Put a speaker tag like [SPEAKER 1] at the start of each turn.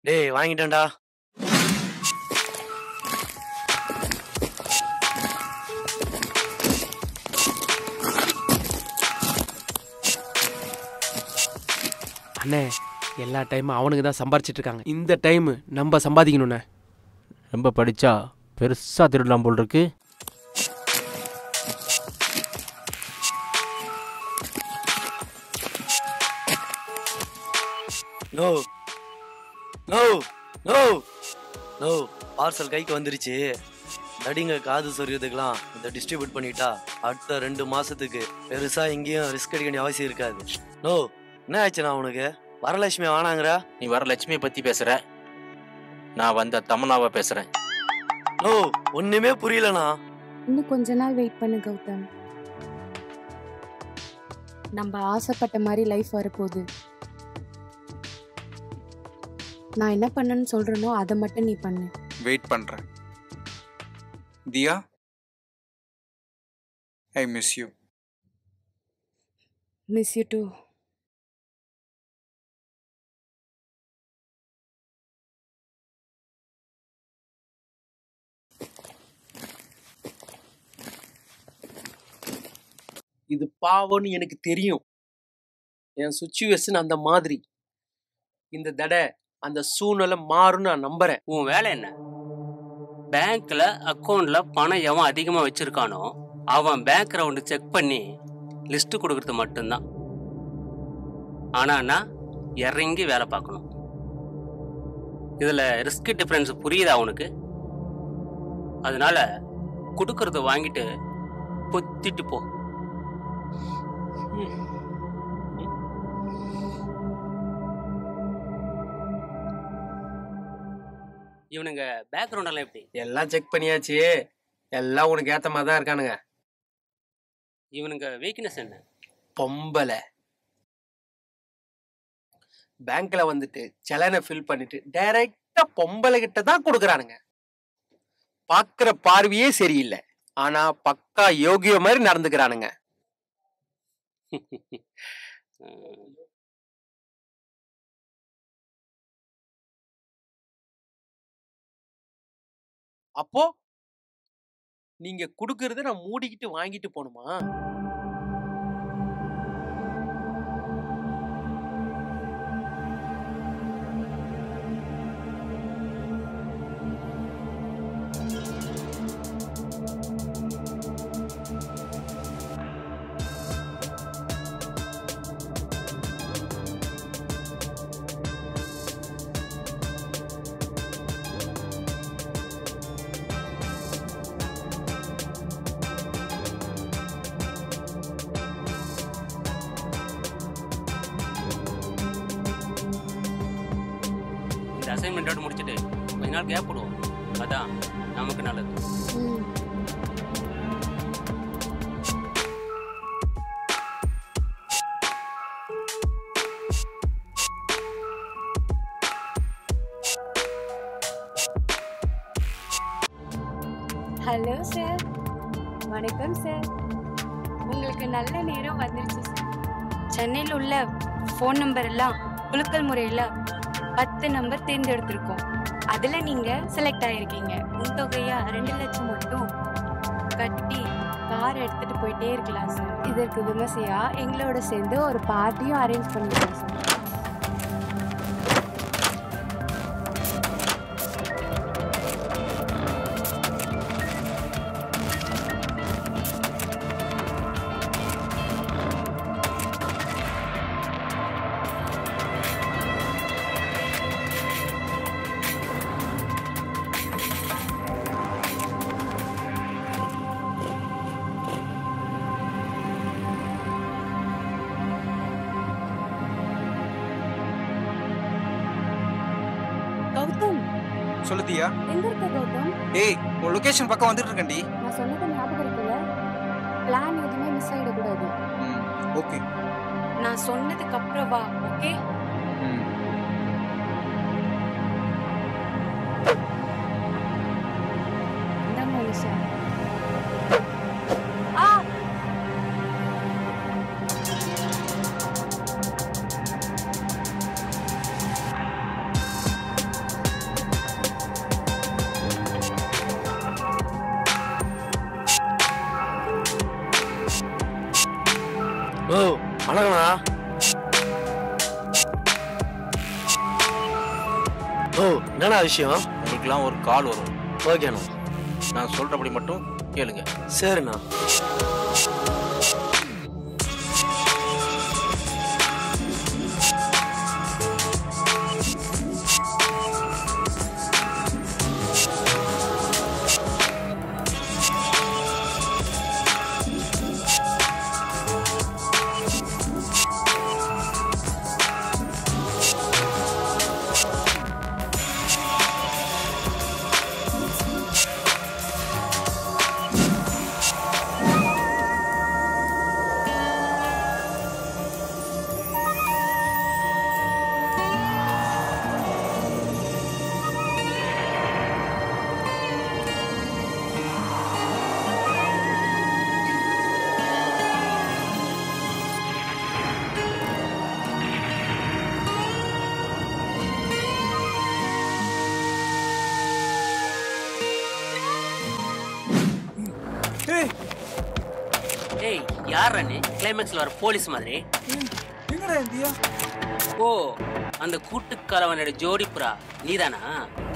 [SPEAKER 1] டேய் வாங்கிட்டேன்டா
[SPEAKER 2] அண்ணே எல்லா டைமும் அவனுக்கு தான் சம்பாரிச்சிட்டு இருக்காங்க இந்த டைம் நம்ம சம்பாதிக்கணுண்ணே
[SPEAKER 3] ரொம்ப படிச்சா பெருசா திருடலாம் போல் இருக்கு
[SPEAKER 1] no no no no parcel கைக்கு வந்துருச்சு நடிங்க காது சொரியதுக்கெல்லாம் இதை டிஸ்ட்ரிபியூட் பண்ணிட்டா அடுத்த ரெண்டு மாசத்துக்கு பெருசா எங்கேயும் ரிஸ்க் எடுக்க வேண்டிய அவசியம் இருக்காது நோ என்ன ஆச்சுண்ணா உனக்கு வரலட்சுமி வானாங்கிற
[SPEAKER 3] நீ வர லட்சுமியை பத்தி பேசுற நான் வந்த தமனாவை பேசுறேன்
[SPEAKER 1] நோ ஒண்ணுமே புரியலண்ணா
[SPEAKER 4] இன்னும் கொஞ்ச நாள் வெயிட் பண்ணு கௌதம் நம்ம ஆசைப்பட்ட மாதிரி லைஃப் வரப்போகுது நான் என்ன பண்ணேன்னு சொல்றேனோ அதை மட்டும் நீ பண்ணு
[SPEAKER 5] வெயிட் பண்றேன் Diya I miss you
[SPEAKER 4] miss you too
[SPEAKER 2] இது பாவம்னு எனக்கு தெரியும் என் சுச்சுவேஷன் அந்த மாதிரி இந்த தடை அந்த சூழ்நிலை மாறும்னு நான் நம்புறேன்
[SPEAKER 6] உன் வேலை என்ன பேங்க்ல அக்கௌண்ட்ல பணம் எவன் அதிகமா வச்சிருக்கானோ அவன் பேங்க் ரவுண்டு செக் பண்ணி லிஸ்ட் கொடுக்கறது மட்டும்தான் ஆனா நான் இறங்கி வேலை பார்க்கணும் இதுல ரிஸ்க் டிஃபரன்ஸ் புரியுதா உனக்கு அதனால கொடுக்கறத வாங்கிட்டு பொத்திட்டு போ இவனுங்க பேக்ரவுண்ட் எல்லாம் எப்படி
[SPEAKER 2] எல்லாம் செக் பண்ணியாச்சு எல்லாம் உனக்கு ஏத்த மாதிரி தான் இருக்கானுங்க
[SPEAKER 6] இவனுங்க வீக்னஸ் என்ன
[SPEAKER 2] பொம்பளை பேங்க்ல வந்துட்டு செலனை ஃபில் பண்ணிட்டு டைரக்டா பொம்பளை கிட்ட தான் கொடுக்குறானுங்க பாக்குற பார்வையே சரியில்லை ஆனா பக்கா யோகிய மாதிரி நடந்துக்கிறானுங்க
[SPEAKER 6] உம்,
[SPEAKER 2] அப்போ நீங்க குடுக்கறத நான் மூடிக்கிட்டு வாங்கிட்டு போணுமா
[SPEAKER 6] இந்த அசைன்மெண்ட்டோட முடிச்சுட்டு கொஞ்ச நாள் கேப் விடுவோம் அதான் நமக்கு நல்லது
[SPEAKER 4] ம் ஹலோ சார் வணக்கம் சார் உங்களுக்கு நல்ல நேரம் வந்துருச்சு சார் சென்னையில் உள்ள ஃபோன் நம்பர் எல்லாம் குலுக்கல் முறையில் பத்து நம்பர் தேர்ந்தெடுத்திருக்கோம் அதில் நீங்கள் செலக்ட் ஆகிருக்கீங்க உன் தொகையா ரெண்டு லட்சம் மட்டும் கட்டி கார் எடுத்துட்டு போயிட்டே இருக்கலாம் சார் இதற்கு விமர்சையா எங்களோட சேர்ந்து ஒரு பார்ட்டியும் அரேஞ்ச் பண்ணிருக்கோம் சார் கௌதம்
[SPEAKER 5] சொல்லு தியா
[SPEAKER 4] எங்க இருக்க கௌதம்
[SPEAKER 5] டேய் உன் லொகேஷன் பக்கம் வந்துட்டு இருக்கேன்டி
[SPEAKER 4] நான் சொன்னது ஞாபகம் இருக்குல்ல பிளான் எதுவுமே மிஸ் ஆயிடக்கூடாது
[SPEAKER 5] ம் ஓகே
[SPEAKER 4] நான் சொன்னதுக்கு அப்புறம் வா ஓகே
[SPEAKER 5] ம்
[SPEAKER 4] இந்த மனுஷன் ஆ
[SPEAKER 1] வணக்கம்ண்ணா ஓ என்னண்ணா விஷயம்
[SPEAKER 3] உங்களுக்குலாம் ஒரு கால் வரும்
[SPEAKER 1] ஓகேண்ணா
[SPEAKER 3] நான் சொல்றபடி மட்டும் கேளுங்க
[SPEAKER 1] சரிண்ணா
[SPEAKER 5] ஏய்
[SPEAKER 6] ஏய் யார் நீ கிளைமேக்ஸ்ல வர போலீஸ் மாதிரி
[SPEAKER 5] எங்கடா இந்தியா
[SPEAKER 6] ஓ அந்த கூட்டுக்காரவனோட ஜோடி புறா நீதானா